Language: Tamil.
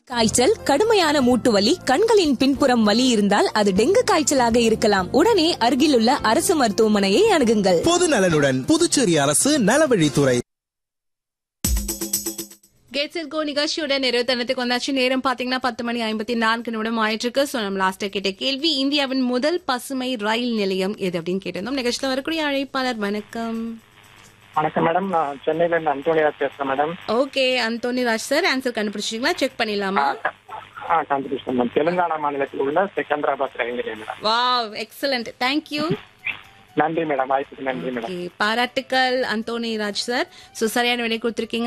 காய்ச்சல் கடுமையான மூட்டு வலி கண்களின் பின்புறம் வலி இருந்தால் அது டெங்கு காய்ச்சலாக இருக்கலாம் உடனே அருகிலுள்ள அரசு மருத்துவமனையை அணுகுங்கள் பொது நலனுடன் புதுச்சேரி அரசு நலவழித்துறை கேட் செட் கோ நிகழ்ச்சியோட நிறைவு தருணத்துக்கு வந்தாச்சு நேரம் பாத்தீங்கன்னா பத்து மணி ஐம்பத்தி நான்கு நிமிடம் ஆயிட்டு இருக்கு சோ நம்ம லாஸ்டா கேட்ட கேள்வி இந்தியாவின் முதல் பசுமை ரயில் நிலையம் எது அப்படின்னு கேட்டிருந்தோம் நிகழ்ச்சியில் வரக்கூடிய அழைப்பாளர் வணக்கம் வணக்கம் மேடம் நான் சென்னையில இருந்து அந்தோனிராஜ் பேசுறேன் madam okay Antony Raj sir answer கண்டுபிடிச்சிங்களா செக் பண்ணிடலாமா ஆ கான்ட்ரிபியூஷன் மேம் தெலுங்கானா மாநிலத்தில் உள்ள செகந்திராபாத் ரயில் நிலையம் மேடம் வாவ் எக்ஸலண்ட் தேங்க்யூ நன்றி மேடம் வாய்ப்புக்கு நன்றி மேடம் பாராட்டுக்கள் அந்தோனி ராஜ் சார் சோ சரியான விடை கொடுத்திருக்கீங்க